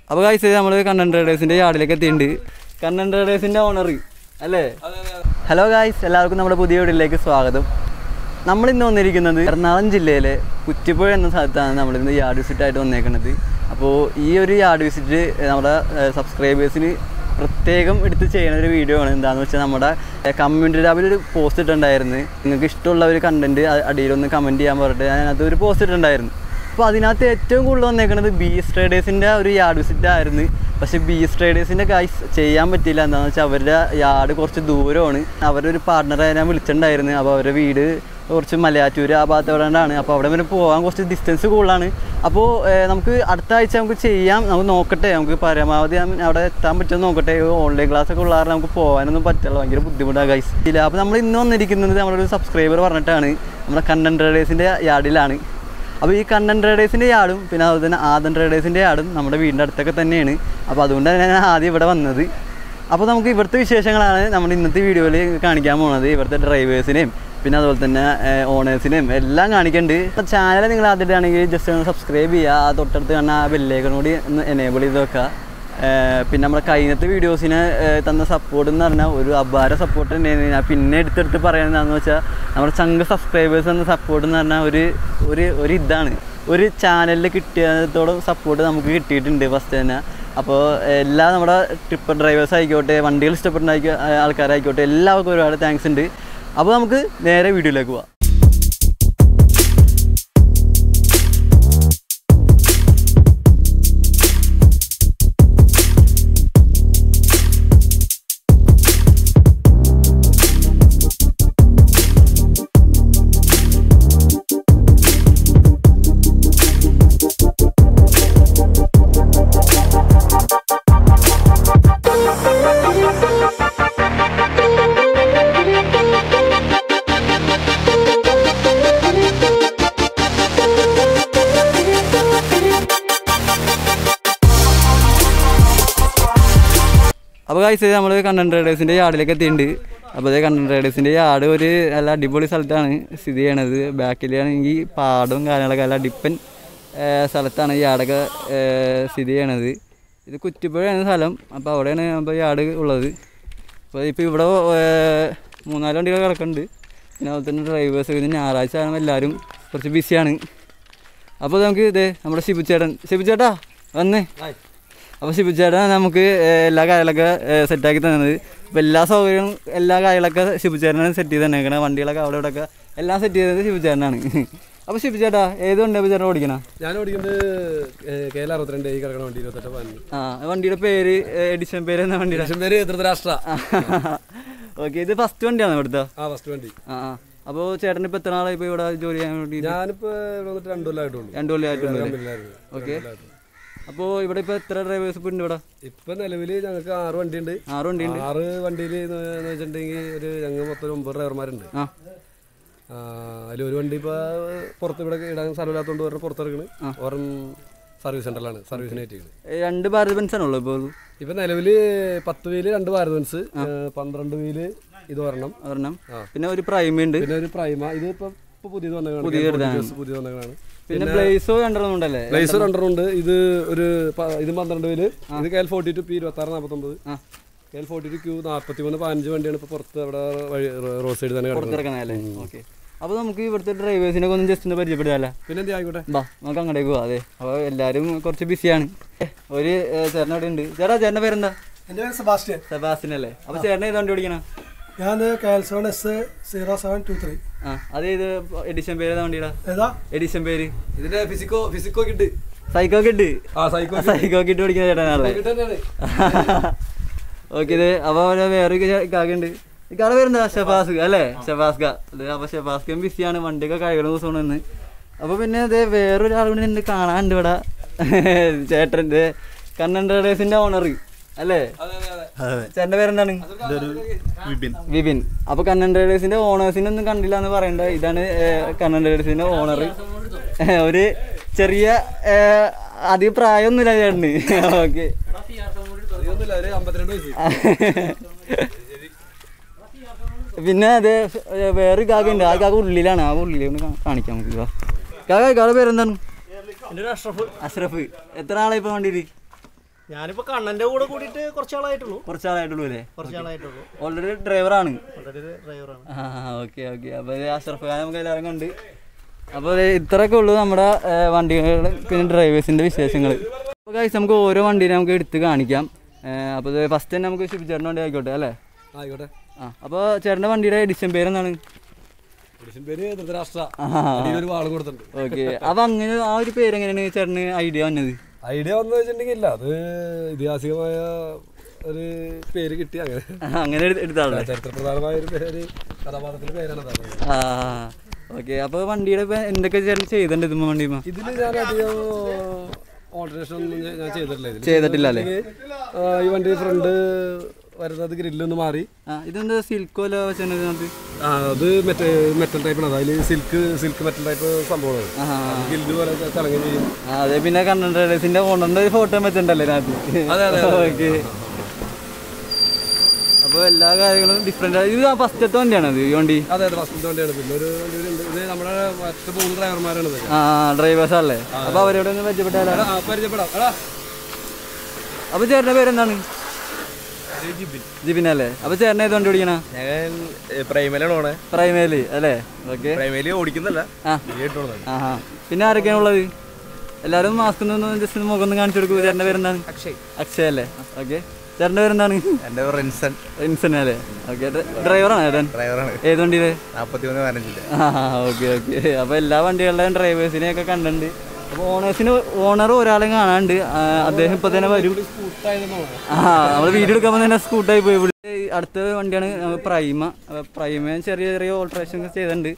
അപ്പോൾ കഴിച്ചത് നമ്മൾ കണ്ണൻ ട്രേഡേഴ്സിൻ്റെ യാർഡിലേക്ക് എത്തിയിട്ടുണ്ട് കണ്ണൻ ട്രേഡേഴ്സിൻ്റെ ഓണർ അല്ലേ ഹലോ ഗായ്സ് എല്ലാവർക്കും നമ്മുടെ പുതിയ വീഡിയോയിലേക്ക് സ്വാഗതം നമ്മൾ ഇന്ന് വന്നിരിക്കുന്നത് എറണാകുളം ജില്ലയിലെ കുറ്റിപ്പുഴ എന്ന സ്ഥലത്താണ് നമ്മളിന്ന് യാർഡ് വിസിറ്റ് ആയിട്ട് വന്നേക്കുന്നത് അപ്പോൾ ഈ ഒരു യാർഡ് വിസിറ്റ് നമ്മുടെ സബ്സ്ക്രൈബേഴ്സിന് പ്രത്യേകം എടുത്ത് ചെയ്യുന്ന ഒരു വീഡിയോ ആണ് എന്താണെന്ന് വെച്ചാൽ നമ്മുടെ കമ്മ്യൂണിറ്റി ടാബിൽ ഒരു പോസ്റ്റ് ഇട്ടുണ്ടായിരുന്നു നിങ്ങൾക്ക് ഇഷ്ടമുള്ള ഒരു കണ്ടന്റ് അടിയിലൊന്ന് കമൻറ്റ് ചെയ്യാൻ പറഞ്ഞിട്ട് അതിനകത്ത് ഒരു പോസ്റ്റ് ഇട്ടുണ്ടായിരുന്നു അപ്പോൾ അതിനകത്ത് ഏറ്റവും കൂടുതൽ വന്നേക്കുന്നത് ബി എസ് ട്രേഡേഴ്സിൻ്റെ ഒരു യാർഡ് വിസിറ്റ് ആയിരുന്നു പക്ഷേ ബി എസ് ട്രേഡേഴ്സിൻ്റെ ഗൈസ് ചെയ്യാൻ പറ്റിയില്ല എന്താണെന്ന് വെച്ചാൽ അവരുടെ യാർഡ് കുറച്ച് ദൂരമാണ് അവരുടെ ഒരു പാർട്ണറെ ഞാൻ വിളിച്ചിട്ടുണ്ടായിരുന്നു അപ്പോൾ അവരുടെ വീട് കുറച്ച് മലയാറ്റൂർ ആ ഭാഗത്ത് എവിടെയാണ് അപ്പോൾ അവിടെ വരെ പോകാൻ കുറച്ച് ഡിസ്റ്റൻസ് കൂടുതലാണ് അപ്പോൾ ഏഹ്, നമുക്ക് അടുത്ത ആഴ്ച നമുക്ക് ചെയ്യാം നമുക്ക് നോക്കട്ടെ നമുക്ക് പരമാവധി ഞാൻ അവിടെ എത്താൻ പറ്റുമെന്ന് നോക്കട്ടെ ഓൺലൈൻ ക്ലാസ് ഒക്കെ ഉള്ള കാരണം നമുക്ക് പോകാനൊന്നും പറ്റില്ല ഭയങ്കര ബുദ്ധിമുട്ടാണ് ഗൈസ് ഇല്ല അപ്പോൾ നമ്മൾ ഇന്ന് വന്നിരിക്കുന്നത് നമ്മുടെ ഒരു സബ്സ്ക്രൈബർ പറഞ്ഞിട്ടാണ് നമ്മുടെ കണ്ടന്റ് ട്രേഡേഴ്സിൻ്റെ യാർഡിലാണ് അപ്പോൾ ഈ കണ്ണൻ ട്രേഡേഴ്സിൻ്റെ യാർഡും പിന്നെ അതുപോലെ തന്നെ ആദൻ ട്രേഡേഴ്സിൻ്റെ യാർഡും നമ്മുടെ വീടിൻ്റെ അടുത്തൊക്കെ തന്നെയാണ് അപ്പോൾ അതുകൊണ്ട് തന്നെ ഞാൻ ആദ്യം ഇവിടെ വന്നത് അപ്പോൾ നമുക്ക് ഇവിടുത്തെ വിശേഷങ്ങളാണ് നമ്മൾ ഇന്നത്തെ വീഡിയോയിൽ കാണിക്കാൻ പോകുന്നത് ഇവിടുത്തെ ഡ്രൈവേഴ്സിനെയും പിന്നെ അതുപോലെ തന്നെ ഓണേഴ്സിനെയും എല്ലാം കാണിക്കുന്നുണ്ട് ചാനൽ നിങ്ങൾ ആദ്യമായിട്ടാണെങ്കിൽ ജസ്റ്റ് ഒന്ന് സബ്സ്ക്രൈബ് ചെയ്യുക ആ തൊട്ടടുത്ത് കാണുന്ന ആ ബെല്ലേക്കൺ കൂടി ഒന്ന് എനേബിൾ ചെയ്ത് വെക്കുക ഏഹ് പിന്നെ നമ്മുടെ കഴിഞ്ഞത്തെ വീഡിയോസിന് ഏഹ് തന്ന സപ്പോർട്ട് എന്ന് പറഞ്ഞാൽ ഒരു അപാര സപ്പോർട്ട് തന്നെയാണ് ഞാൻ പിന്നെ എടുത്തെടുത്ത് പറയുന്നതെന്ന് വെച്ചാൽ നമ്മുടെ ചങ്ക സബ്സ്ക്രൈബേഴ്സ് എന്ന സപ്പോർട്ട് എന്ന് പറഞ്ഞാൽ ഒരു ഒരു ഒരു ഇതാണ് ഒരു ചാനലിൽ കിട്ടിയതോളം സപ്പോർട്ട് നമുക്ക് കിട്ടിയിട്ടുണ്ട് ഫസ്റ്റ് തന്നെ അപ്പോൾ എല്ലാ നമ്മുടെ ട്രിപ്പർ ഡ്രൈവേഴ്സ് ആയിക്കോട്ടെ വണ്ടികൾ ഇഷ്ടപ്പെടുന്ന ആയിക്കോ- ആൾക്കാരായിക്കോട്ടെ എല്ലാവർക്കും ഒരുപാട് താങ്ക്സ് ഉണ്ട് അപ്പോൾ നമുക്ക് നേരെ വീഡിയോയിലേക്ക് പോവാം അപ്പോൾ കഴിച്ചത് നമ്മൾ കണ്ണൻ ട്രേഡേഴ്സിൻ്റെ യാർഡിലേക്ക് എത്തിയിട്ടുണ്ട് അപ്പോൾ അതേ കണ്ണൻ ട്രേഡേഴ്സിൻ്റെ യാർഡ് ഒരു നല്ല അടിപൊളി സ്ഥലത്താണ് സ്ഥിതി ചെയ്യണത് ബാക്കിലാണെങ്കിൽ പാടവും കാര്യങ്ങളൊക്കെ നല്ല ഡിപ്പൻ സ്ഥലത്താണ് ഈ യാർഡൊക്കെ ഏഹ്, സ്ഥിതി ചെയ്യണത് ഇത് കുറ്റിപ്പുഴയാണ് സ്ഥലം അപ്പോൾ അവിടെയാണ് ഇപ്പോൾ യാർഡ് ഉള്ളത് അപ്പോൾ ഇപ്പോൾ ഇവിടെ ഏഹ്, മൂന്നാല് വണ്ടികൾ കിടക്കുന്നുണ്ട് പിന്നെ അതുപോലെ തന്നെ ഡ്രൈവേഴ്സ് ഇത് ഞായറാഴ്ച ആകുമ്പോൾ എല്ലാവരും കുറച്ച് ബിസിയാണ് അപ്പോൾ നമുക്ക് ഇതേ നമ്മുടെ ഷിബു ചേട്ടൻ ഷിബു ചേട്ടാ വന്നേ അപ്പോൾ ഷിബു ചേട്ടൻ നമുക്ക് ഏഹ്, എല്ലാ കാര്യങ്ങളൊക്കെ ഏഹ്, സെറ്റാക്കി തന്നത് അപ്പോൾ എല്ലാ സൗകര്യവും എല്ലാ കാര്യങ്ങളൊക്കെ ഷിബു ചേട്ടനാണ് സെറ്റ് ചെയ്ത് തന്നേക്കണേ വണ്ടികളൊക്കെ അവിടെ ഇവിടെ ഒക്കെ എല്ലാം സെറ്റ് ചെയ്തത് ഷിബു ചേട്ടനാണ് അപ്പോൾ ഷിബു ചേട്ടാ ഏത് വണ്ടിയാണ് ഇപ്പോൾ ചേട്ടൻ ഓടിക്കണം ഞാൻ ഓടിക്കുന്നത് കെ എൽ അറുപത്തിരണ്ട് ഈ കിടക്കണ വണ്ടി ഇരുപത്തെട്ട് പതിനഞ്ച് ആ വണ്ടിയുടെ പേര് ഏഹ്, എഡിഷൻ പേര് എന്നാ വണ്ടിയുടെ ലക്ഷം പേര് ധൃതരാഷ്ട്ര ഓക്കെ ഇത് ഫസ്റ്റ് വണ്ടിയാണ് ഇവിടുത്തെ ആ ഫസ്റ്റ് വണ്ടി ആ ആ അപ്പോൾ ചേട്ടൻ ഇപ്പോൾ എത്ര നാളായി ഇപ്പോൾ ഇവിടെ ജോലി ചെയ്യാൻ വേണ്ടി ഞാനിപ്പോ ഇവിടെ വന്നിട്ട് രണ്ടു കൊല്ലമായിട്ടുള്ളൂ രണ്ട് കൊല്ലമായിട്ടുണ്ട് കമ്പനിയിലായിരുന്നു. ഓക്കെ രണ്ടു കൊല്ലമായിട്ടുള്ളൂ. അപ്പോൾ ഇവിടെ ഇപ്പോൾ എത്ര ഡ്രൈവേഴ്സ് ഇപ്പോൾ ഉണ്ട് ഇവിടെ ഇപ്പൊ നിലവില് ഞങ്ങൾക്ക് ആറ് വണ്ടി ഉണ്ട് ആറ് വണ്ടി ഉണ്ട് ആറ് വണ്ടിയിൽ വെച്ചിട്ടുണ്ടെങ്കിൽ ഒരു ഞങ്ങൾ മൊത്തം ഒരു ഒമ്പത് ഡ്രൈവർമാരുണ്ട് ആ ആ, അതിൽ ഒരു വണ്ടി ഇപ്പൊ പുറത്ത് ഇവിടെ ഇടാൻ സ്ഥലമില്ലാത്തതുകൊണ്ട് ഒരെണ്ണം പുറത്തിറങ്ങണ് ഒരെണ്ണം സർവീസ് സെന്ററിലാണ് സർവീസിന് ഏറ്റിക്കുന്നത് ഏ, രണ്ട് ഭാരത് ബെൻസ് ആണല്ലോ ഇപ്പോൾ ഇപ്പൊ നിലവില് പത്ത് വീല് രണ്ട് ഭാരത് ബെൻസ് പന്ത്രണ്ട് വീല് ഇത് ഒരെണ്ണം ഒരെണ്ണം ആ. പിന്നെ ഒരു പ്രൈമ ഉണ്ട് പിന്നെ ഒരു പ്രൈമ ഇത് ഇപ്പൊ ഇപ്പൊ പുതിയത് വന്നതാണ് പുതിയത് വന്നതാണ് പിന്നെ പ്ലേസോ രണ്ടെണ്ണം ഉണ്ടല്ലേ ബ്ലേസർ രണ്ടെണ്ണം ഉണ്ട് ഇത് ഒരു പ- ഇത് പന്ത്രണ്ട് പേര് ഇത് K L forty two P ഇരുപത്തി ആറ് നാൽപ്പത്തൊമ്പത് ആ K L forty two Q നാൽപ്പത്തി മൂന്ന് പതിനഞ്ച് വണ്ടിയാണ് ഇപ്പൊ പുറത്ത് അവിടെ വഴി റോഡ് സൈഡ് തന്നെ കിടക്കുന്നത് പുറത്തിറക്കണല്ലേ ഓക്കെ അപ്പോൾ നമുക്ക് ഇവിടുത്തെ ഡ്രൈവേഴ്സിനെ ഒന്ന് ജസ്റ്റ് ഒന്ന് പരിചയപ്പെടുത്താല്ലേ പിന്നെ എന്ത് ആയിക്കോട്ടെ ബാ നമുക്ക് അങ്ങോട്ടേക്ക് പോവാം അതെ അപ്പോൾ എല്ലാവരും കുറച്ച് ബിസിയാണ് ഒരു ഏ, ചേട്ടൻ അവിടെ ഉണ്ട് ചേട്ടാ ചേട്ടൻ്റെ പേരെന്താ എൻ്റെ പേര് സെബാസ്റ്റ്യൻ സെബാസ്റ്റിൻ അല്ലേ അപ്പോൾ ചേട്ടൻ ഏത് വണ്ടി ഓടിക്കണം ഞാൻ K L seven S zero seven two three ആ അത് ഏത് എഡിഷൻ പേര് ഏതാ വണ്ടിയുടെ ഏതാ എഡിഷൻ പേര് ഇതിന്റെ ഫിസിക്കോ ഫിസിക്കോ കിട്ട് സൈക്കോ കിട്ട് ആ സൈക്കോ സൈക്കോ കിട്ട് ഓടിക്കുന്ന ചേട്ടനാണല്ലേ തന്നെയാണ് ഓക്കെ ഇത് അപ്പൊ അവരെ വേറെ കാക്കുണ്ട് ഇക്കാടെ പേരെന്താ ഷെഫാസ് അല്ലേ ഷെഫാസ്ക ഇത് അപ്പൊ ഷെഫാസ്കയും ബിസിയാണ് വണ്ടിയൊക്കെ കഴിയുന്ന ദിവസമാണ് ഇന്ന് അപ്പൊ പിന്നെ ഇത് വേറൊരാൾ കൂടി ഉണ്ട് കാണാനുണ്ട് ഇവിടെ ചേട്ടൻ ഇത് കണ്ണൻ ട്രേഡേഴ്സിന്റെ ഓണർ അല്ലേ ചേട്ടന്റെ പേരെന്താണ് വിപിൻ അപ്പൊ കണ്ണൻ ട്രേഡേഴ്സിന്റെ ഓണേഴ്സിനെ ഒന്നും കണ്ടില്ല എന്ന് പറയണ്ട ഇതാണ് ഏഹ്, കണ്ണൻ ട്രേഡേഴ്സിന്റെ ഓണർ ഒരു ചെറിയ ഏഹ്, അധികം പ്രായമൊന്നുമില്ല ചേട്ടന് ഓക്കെ അതൊന്നുമില്ല ഒരു അമ്പത്തിരണ്ട് വയസ്സ് പിന്നെ അത് വേറെ കാക്ക ഉണ്ട് ആ കാക്ക ഉള്ളിലാണ് ആ ഉള്ളിൽ ഒന്ന് കാ- കാണിക്കാം നമുക്ക് വാ. കാക്ക കാക്ക പേരെന്താണ് അഷ്റഫ് അഷ്റഫ് എത്ര ആളായി ഇപ്പൊ വണ്ടിയിൽ ഞാനിപ്പോ കണ്ണന്റെ കൂടെ കൂടിയിട്ട് കുറച്ചാളായിട്ടുള്ളൂ കുറച്ചാളായിട്ടുള്ളൂ അല്ലേ കുറച്ചാളായിട്ടുള്ളൂ ഓൾറെഡി ഡ്രൈവറാണ് ഓൾറെഡി ഒരു ഡ്രൈവറാണ് ആ ഓക്കെ ഓക്കെ അപ്പോൾ അഷ്റഫ് ഖാൻ നമുക്ക് എല്ലാവരും കണ്ട് അപ്പോൾ ഇത്രയൊക്കെ ഉള്ളൂ നമ്മുടെ വണ്ടികൾ പിന്നെ ഡ്രൈവേഴ്സിൻ്റെ വിശേഷങ്ങൾ അപ്പോൾ കഴിച്ച് നമുക്ക് ഓരോ വണ്ടീനെ നമുക്ക് എടുത്ത് കാണിക്കാം അപ്പോൾ ഇത് ഫസ്റ്റ് തന്നെ നമുക്ക് ശിവചേട്ടൻ്റെ വണ്ടി ആയിക്കോട്ടെ അല്ലേ ആയിക്കോട്ടെ ആ അപ്പോൾ ചേട്ടൻ്റെ വണ്ടിയുടെ എഡിഷൻ പേര് എന്താണ് പുരുഷൻ പേര് ധൃതരാഷ്ട്ര ആ ഒരു വാളും കൊടുത്തിട്ടുണ്ട് ഓക്കെ അപ്പോൾ അങ്ങനെ ആ ഒരു പേര് എങ്ങനെയാണ് ചേട്ടന് ഐഡിയ വന്നത് ഐഡിയ വന്നു വെച്ചിട്ടുണ്ടെങ്കിൽ ഇല്ല അത് ഇതിഹാസികമായ ഒരു പേര് കിട്ടി അങ്ങനെ ആ, അങ്ങനെ എടു- എടുത്താളല്ലേ ചരിത്രപ്രധാനമായ ഒരു പേര് കഥാപാത്രത്തിന്റെ പേരാണ് അതാണ് ആ ഓക്കെ അപ്പോൾ വണ്ടിയുടെ ഇപ്പം എന്തൊക്കെ ചേട്ടൻ ചെയ്തിട്ടുണ്ട് ഇതുമ്പോൾ വണ്ടിയുമ്പോൾ ഇതിൽ ഞാൻ അധികം ഓൾട്ടറേഷൻ ഒന്നും ഞാൻ- ഞാൻ ചെയ്തിട്ടില്ല ഇതിൽ ചെയ്തിട്ടില്ല അല്ലേ ഈ വണ്ടി ഫ്രണ്ട് വരുന്നത് ഗ്രില്ലൊന്ന് മാറി ആ ഇതെന്താ സിൽക്കോല വെച്ചത് ആ, അത് മറ്റേ മെറ്റൽ ടൈപ്പാണ് അതിൽ സിൽക്ക് സിൽക്ക് മെറ്റൽ ടൈപ്പ് സംഭവമാണ് ആ ഗിൽഡ് പോലെ തിളങ്ങുകയും ചെയ്യും ആ, അതെ പിന്നെ കണ്ണൻ ട്രേഡേഴ്സിന്റെ ഓണറിന്റെ ഫോട്ടോ വെച്ചിട്ടുണ്ടല്ലേ ഇതിനകത്ത് അതെ, അതെ, ഓക്കെ അപ്പോൾ എല്ലാ കാര്യങ്ങളും ഡിഫറെന്റ് ഇത് ആ ഫസ്റ്റത്തെ വണ്ടിയാണ് ഇത് ഈ വണ്ടി അതെ അതെ ഫസ്റ്റ് വണ്ടിയാണ് പിന്നെ ഒരു വണ്ടി കൂടി ഉണ്ട് ഇത് നമ്മുടെ മറ്റു മൂന്ന് ഡ്രൈവർമാരാണ് ഇതൊക്കെ ആ ഡ്രൈവേഴ്സ് അല്ലേ അപ്പൊ അവരോട് ഒന്ന് പരിചയപ്പെട്ടാലോ എടാ, ആ, പരിചയപ്പെടാം എടാ അപ്പൊ ചേട്ടന്റെ പേരെന്താണ് ജിബിൻ അല്ലേ അപ്പൊ ചേട്ടൻ ഏത് വണ്ടി ഓടിക്കണ ഞാൻ പ്രൈമലാണ് പോണേ പ്രൈമേലി അല്ലേ ഓക്കെ പ്രൈമലി ഓടിക്കുന്നല്ല ആ ആ ആ പിന്നെ ആരൊക്കെയാണ് ഉള്ളത് എല്ലാവരും മാസ്ക് ഒന്ന് ജസ്റ്റ് ഒന്ന് മുഖം ഒന്ന് കാണിച്ചു കൊടുക്കൂ ചേട്ടന്റെ പേരെന്താണ് അക്ഷയ് അക്ഷയ് അല്ലേ ഓക്കെ ചേട്ടന്റെ പേരെന്താണ് എൻ്റെ റിൻസൺ റിൻസൺ അല്ലേ ഓക്കെ ഡ്രൈവറാണ് ചേട്ടൻ ഡ്രൈവറാണ് ഏത് വണ്ടിയില് നാൽപ്പത്തി മൂന്ന് പതിനഞ്ചിൻ്റെ ആ ഓക്കെ ഓക്കെ അപ്പോൾ എല്ലാ വണ്ടികളുടെയും ഡ്രൈവേഴ്സിനെ ഒക്കെ കണ്ടിട്ടുണ്ട് അപ്പോൾ ഓണേഴ്സിന് ഓണർ ഒരാളെ കാണാണ്ട് ആ, അദ്ദേഹം ഇപ്പോൾ തന്നെ വരും ആ നമ്മൾ വീഡിയോ എടുക്കുമ്പോൾ തന്നെ സ്കൂട്ടായി പോയി ഇവിടെ ഈ അടുത്ത വണ്ടിയാണ് നമ്മൾ പ്രൈമ അപ്പോൾ പ്രൈമ ചെറിയ ചെറിയ ഓൾട്രേഷൻ ചെയ്തിട്ടുണ്ട്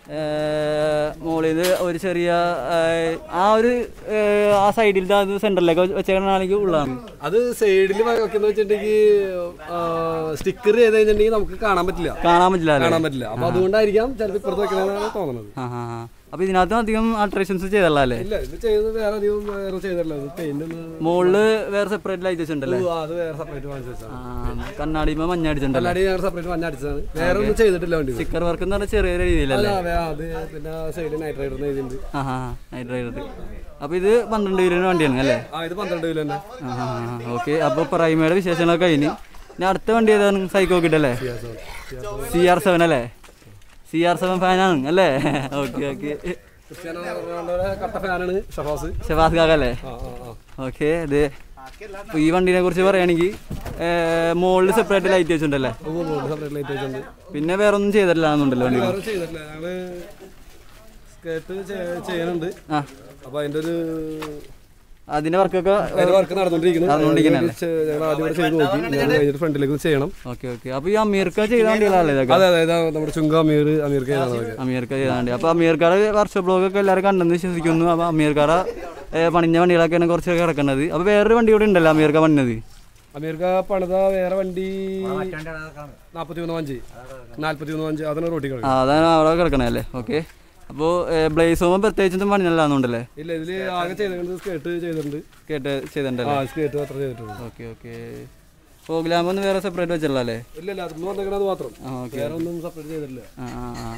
മുകളിൽ ഒരു ചെറിയ ആ, ആ ഒരു ആ, ആ സൈഡിലത്തെ അത് സെൻറ്ററിലേക്ക് വെച്ചേക്കണമെങ്കിൽ ഉള്ളതാണ് അത് സൈഡിൽ വെക്കുന്ന വെച്ചിട്ടുണ്ടെങ്കിൽ സ്റ്റിക്കർ ചെയ്ത് കഴിഞ്ഞിട്ടുണ്ടെങ്കിൽ നമുക്ക് കാണാൻ പറ്റില്ല കാണാൻ പറ്റില്ല അല്ലേ കാണാൻ പറ്റില്ല അപ്പൊ അതുകൊണ്ടായിരിക്കാം ചിലപ്പോൾ ഇപ്പുറത്ത് വെക്കണമെന്നാണ് തോന്നുന്നത് ആ ആ ആ. അപ്പോൾ ഇതിനകത്ത് അധികം ആൾട്രേഷൻസ് ചെയ്തല്ല അല്ലേ ഇല്ല ഇത് ചെയ്തത് വേറെ അധികം വേറെ ചെയ്തിട്ടില്ല ഇത് പെയിന്റ് ഒന്ന് മുകളിൽ വേറെ സെപ്പറേറ്റ് ലൈറ്റ് വെച്ചിട്ടുണ്ടല്ലേ ഓ, അത് വേറെ സെപ്പറേറ്റ് വാങ്ങിച്ചു വെച്ചാണ് ആ, കണ്ണാടിമ മഞ്ഞ അടിച്ചിട്ടുണ്ടല്ലേ അല്ലാതെ ഞാൻ സെപ്പറേറ്റ് മഞ്ഞ അടിച്ചതാണ് വേറെ ഒന്നും ചെയ്തിട്ടില്ല വണ്ടി സ്റ്റിക്കർ വർക്ക് എന്ന് പറഞ്ഞാൽ ചെറിയ രീതിയിലല്ലേ അതെ അത് പിന്നെ സൈഡിൽ നൈറ്റ് റൈഡർ എഴുതിയിട്ടുണ്ട് ആ ആ നൈറ്റ് റൈഡർ അപ്പോൾ ഇത് പന്ത്രണ്ട് കിലോന് വണ്ടിയാണ് അല്ലേ ആ ഇത് പന്ത്രണ്ട് കിലോ തന്നെ ആ ഓക്കെ അപ്പോൾ പ്രൈമയുടെ വിശേഷങ്ങളൊക്കെ കഴിഞ്ഞ് ഇനി അടുത്ത വണ്ടി ഏതാണ് സൈക്കോ കിട്ടല്ലേ സി ആർ സെവൻ അല്ലേ സി ആർ സെവൻ ഫാനാണ് അല്ലേ ഓക്കെ ഓക്കെ ക്രിസ്ത്യാനോ റൊണാൾഡോയുടെ കട്ട ഫാനാണ് ഷഫാസ് ഷെഫാസ് കാക്ക അല്ലേ ആ ആ ആ ഓക്കെ ഇത് ഇപ്പോൾ ഈ വണ്ടീനെ കുറിച്ച് പറയുകയാണെങ്കിൽ മുകളിൽ സെപ്പറേറ്റ് ലൈറ്റ് വെച്ചിട്ടുണ്ടല്ലേ സെപ്പറേറ്റ് ലൈറ്റ് വെച്ചിട്ടുണ്ട് പിന്നെ വേറെ ഒന്നും ചെയ്തിട്ടില്ല എന്നുണ്ടല്ലോ വണ്ടി വേറെ ചെയ്തിട്ടില്ല ഞങ്ങള് സ്കേർട്ട് ചെയ്യുന്നുണ്ട് ആ അപ്പൊ അതിന്റെ ഒരു അതിന്റെ വർക്കൊക്കെ അതിന്റെ വർക്ക് നടന്നുകൊണ്ടിരിക്കുന്നു നടന്നുകൊണ്ടിരിക്കുന്നതല്ലേ? ഞങ്ങൾ ആദ്യം ഇവിടെ ചെയ്ത് നോക്കി ഞാൻ കഴിഞ്ഞിട്ട് ഫ്രണ്ടിലേക്ക് ഒന്ന് ചെയ്യണം ഓക്കെ ഓക്കെ അപ്പോൾ ഈ അമീർക്ക ചെയ്ത വണ്ടികളല്ലേ ഇതൊക്കെ അതെ അതെ ഇതാ നമ്മുടെ ചുങ്ക അമീർ അമീർക്ക് ചെയ്താണ് അതൊക്കെ അമീർക്ക ചെയ്ത വണ്ടി അപ്പോൾ അമീർക്കാടെ വർക്ക്ഷോപ്പ് ബ്ലോഗൊക്കെ എല്ലാവരും കണ്ടെന്ന് വിശ്വസിക്കുന്നു അപ്പോൾ അമീർക്കാടെ ഏ, പണിഞ്ഞ വണ്ടികളൊക്കെയാണ് കുറച്ചൊക്കെ കിടക്കുന്നത് അപ്പോൾ വേറൊരു വണ്ടി കൂടി ഉണ്ടല്ലോ അമീർക്ക പണിഞ്ഞത് അമീർക്ക പണിത വേറെ വണ്ടി നാപ്പത്തി മൂന്ന് അഞ്ച് നാല്പത്തി മൂന്ന് അഞ്ച് അതാണ് റോട്ടി ആ കളി അതാണ് അവിടെ കിടക്കണേ അല്ലേ ഓക്കെ അപ്പോൾ ബ്ലേസ് ഹോമ പ്രത്യേകിച്ചൊന്നും പണിഞ്ഞല്ലാന്നുണ്ടല്ലേ ഇല്ല ഇതില് ആകെ ചെയ്തിട്ടുണ്ട് സ്കേർട്ട് ചെയ്തിട്ടുണ്ട് കേട്ട് ചെയ്തിട്ടുണ്ടല്ലേ ആ സ്കേർട്ട് മാത്രം ചെയ്തിട്ടുണ്ട് ഓക്കെ ഓക്കെ പ്രോഗ്രാമൊന്നും വേറെ സെപ്പറേറ്റ് വെച്ചല്ലോ അല്ലേ ഇല്ല ഇല്ല അതൊന്നും വന്നേക്കണത് മാത്രം ആ ഓക്കെ വേറെ ഒന്നും സെപ്പറേറ്റ് ചെയ്തിട്ടില്ല ആ ആ ആ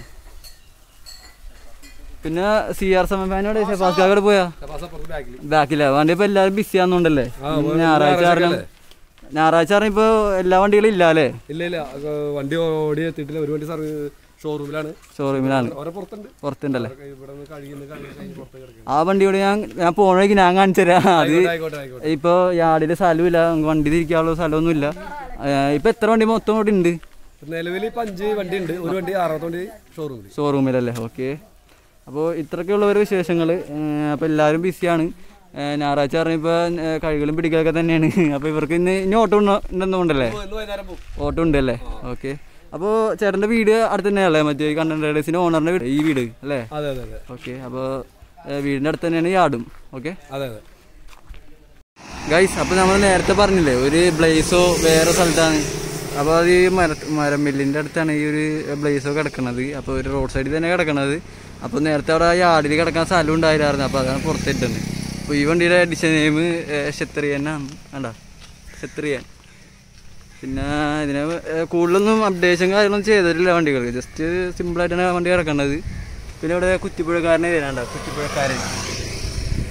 പിന്നെ സി ആർ സമഫാനോട് ഷെഫാസ്കാട് പോയാ ഷഫാസ് അപ്പുറത്ത് ബാക്കിൽ ബാക്കില്ല വണ്ടി ഇപ്പൊ എല്ലാവരും ബിസി ആണെന്നുണ്ടല്ലേ ഞായറാഴ്ച കാരണം ഞായറാഴ്ച കാരണം ഇപ്പൊ എല്ലാ വണ്ടികളും ഇല്ല അല്ലേ ഇല്ല ഇല്ല അത് വണ്ടി ഓടി എത്തിയിട്ടില്ല ഒരു വണ്ടി സർവീസ് ഷോറൂമിലാണ് ഷോറൂമിലാണ് ഓരോ പുറത്തുണ്ട് പുറത്തുണ്ടല്ലേ ഇവിടെ നിന്ന് കഴുകുന്ന കഴിഞ്ഞ് പുറത്ത് കിടക്കുന്നു ആ വണ്ടിയോട് ഞാൻ ഞാൻ പോണ വഴിക്ക് ഞാൻ കാണിച്ചു തരാം അത് ആയിക്കോട്ടെ ആയിക്കോട്ടെ ഇപ്പോൾ യാർഡിൽ സ്ഥലമില്ല നമുക്ക് വണ്ടി തിരിക്കാനുള്ള സ്ഥലമൊന്നുമില്ല ഇപ്പൊ എത്ര വണ്ടി മൊത്തം ഇവിടെ ഉണ്ട് നിലവിൽ ഇപ്പം അഞ്ച് വണ്ടി ഉണ്ട് ഒരു വണ്ടി ആറാമത്തെ വണ്ടി ഷോറൂമിൽ ഷോറൂമിലല്ലേ ഓക്കെ അപ്പോൾ ഇത്രയൊക്കെയുള്ളവർ വിശേഷങ്ങൾ അപ്പോൾ എല്ലാവരും ബിസിയാണ് ഞായറാഴ്ച പറഞ്ഞപ്പോൾ കഴികളും പിടിക്കലൊക്കെ തന്നെയാണ് അപ്പോൾ ഇവർക്ക് ഇന്ന് ഇനി ഓട്ടോ ഉണ്ടെന്നുണ്ടല്ലേ ഇന്ന് വൈകുന്നേരം പോകും ഓട്ടോ ഉണ്ടല്ലേ ഓക്കെ അപ്പോൾ ചേട്ടൻ്റെ വീട് അടുത്ത് തന്നെയല്ലേ മറ്റേ കണ്ടന്റ് റൈഡേഴ്സിൻ്റെ ഓണറിൻ്റെ വീട് ഈ വീട് അല്ലേ അതെ അതെ അതെ ഓക്കെ അപ്പോൾ വീടിൻ്റെ അടുത്ത് തന്നെയാണ് യാർഡും ഓക്കെ അതെ അതെ ഗൈസ് അപ്പോൾ നമ്മൾ നേരത്തെ പറഞ്ഞില്ലേ ഒരു ബ്ലേസോ വേറെ സ്ഥലത്താണ് അപ്പോൾ അത് ഈ മര മരമില്ലിൻ്റെ അടുത്താണ് ഈ ഒരു ബ്ലേസോ കിടക്കുന്നത് അപ്പോൾ ഒരു റോഡ് സൈഡിൽ തന്നെ കിടക്കുന്നത് അപ്പോൾ നേരത്തെ അവിടെ യാർഡിൽ കിടക്കാൻ സ്ഥലം ഉണ്ടായില്ലായിരുന്നു അപ്പോൾ അതാണ് പുറത്തിട്ടുണ്ട് അപ്പോൾ ഈ വണ്ടിയുടെ എഡിഷൻ നെയിം ക്ഷത്രിയനാണ് വേണ്ട ക്ഷത്രിയൻ പിന്നെ ഇതിന് ഏഹ് കൂടുതലൊന്നും അപ്ഡേഷൻ കാര്യങ്ങളൊന്നും ചെയ്തിട്ടില്ല വണ്ടികൾക്ക് ജസ്റ്റ് സിമ്പിളായിട്ടാണ് വണ്ടി കിടക്കുന്നത് പിന്നെ ഇവിടെ കുറ്റിപ്പുഴക്കാരനെ വരാണ്ട കുറ്റിപ്പുഴക്കാരൻ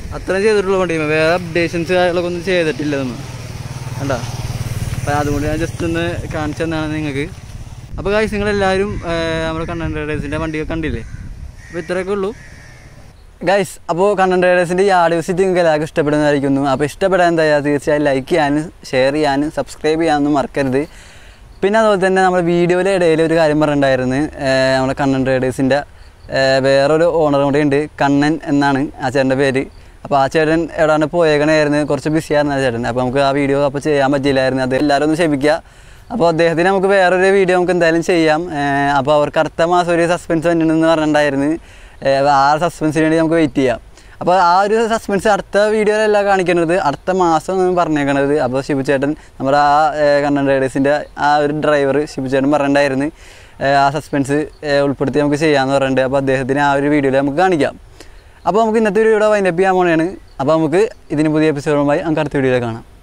അത്രയും ചെയ്തിട്ടുള്ള വണ്ടി വേറെ അപ്ഡേഷൻസ് കാര്യങ്ങളൊക്കെ ഒന്നും ചെയ്തിട്ടില്ല ഇതൊന്നും കണ്ട അപ്പം അതുകൊണ്ട് ഞാൻ ജസ്റ്റ് ഒന്ന് കാണിച്ചു തന്നാണ് നിങ്ങൾക്ക് അപ്പോൾ കാഴ്ച നിങ്ങളെല്ലാവരും നമ്മുടെ കണ്ണൻ റൈഡേഴ്സിൻ്റെ വണ്ടിയൊക്കെ കണ്ടില്ലേ അപ്പോൾ ഇത്രയൊക്കെ ഉള്ളൂ ഗൈസ് അപ്പോൾ കണ്ണൻ റൈഡേഴ്സിൻ്റെ ഈ ആഡിയോ വിസിറ്റ് നിങ്ങൾക്ക് എല്ലാവർക്കും ഇഷ്ടപ്പെടുന്നതായിരിക്കുന്നു അപ്പോൾ ഇഷ്ടപ്പെടാൻ എന്താ ചെയ്യുക തീർച്ചയായും ലൈക്ക് ചെയ്യാനും ഷെയർ ചെയ്യാനും സബ്സ്ക്രൈബ് ചെയ്യാനൊന്നും മറക്കരുത് പിന്നെ അതുപോലെ തന്നെ നമ്മുടെ വീഡിയോയിലെ ഇടയിൽ ഒരു കാര്യം പറഞ്ഞിട്ടുണ്ടായിരുന്നു ഏർ നമ്മുടെ കണ്ണൻ റൈഡേഴ്സിൻ്റെ വേറൊരു ഓണർ കൂടെ ഉണ്ട് കണ്ണൻ എന്നാണ് ആ ചേട്ടൻ്റെ പേര് അപ്പോൾ ആ ചേട്ടൻ എവിടെയാണ് പോയേക്കണായിരുന്നു കുറച്ച് ബിസി ആയിരുന്നു ആ ചേട്ടൻ അപ്പോൾ നമുക്ക് ആ വീഡിയോ അപ്പോൾ ചെയ്യാൻ പറ്റിയില്ലായിരുന്നു അത് എല്ലാവരും ഒന്ന് ക്ഷമിക്കുക അപ്പോൾ അദ്ദേഹത്തിന് നമുക്ക് വേറൊരു വീഡിയോ നമുക്ക് എന്തായാലും ചെയ്യാം ഏർ അപ്പോൾ അവർക്ക് അടുത്ത മാസം ഒരു സസ്പെൻസ് വന്നിട്ടുണ്ടെന്ന് പറഞ്ഞിട്ടുണ്ടായിരുന്നു ഏർ ആ സസ്പെൻസിന് വേണ്ടി നമുക്ക് വെയിറ്റ് ചെയ്യാം അപ്പോൾ ആ ഒരു സസ്പെൻസ് അടുത്ത വീഡിയോയിലല്ല കാണിക്കുന്നത് അടുത്ത മാസം എന്ന് പറഞ്ഞേക്കണത് അപ്പോൾ ഷിബു ചേട്ടൻ നമ്മുടെ ആ കണ്ണൻ റൈഡേഴ്സിൻ്റെ ആ ഒരു ഡ്രൈവർ ഷിബു ചേട്ടൻ പറഞ്ഞിട്ടുണ്ടായിരുന്നു ഏർ ആ സസ്പെൻസ് ഏർ ഉൾപ്പെടുത്തി നമുക്ക് ചെയ്യാമെന്ന് പറഞ്ഞിട്ടുണ്ട് അപ്പോൾ അദ്ദേഹത്തിന് ആ ഒരു വീഡിയോയിൽ നമുക്ക് കാണിക്കാം അപ്പോൾ നമുക്ക് ഇന്നത്തെ ഒരു വീഡിയോ വൈൻഡപ്പ് ചെയ്യാൻ പോണെയാണ് അപ്പോൾ നമുക്ക് ഇതിന് പുതിയ എപ്പിസോഡുമായി നമുക്ക് അടുത്ത വീഡിയോയിൽ കാണാം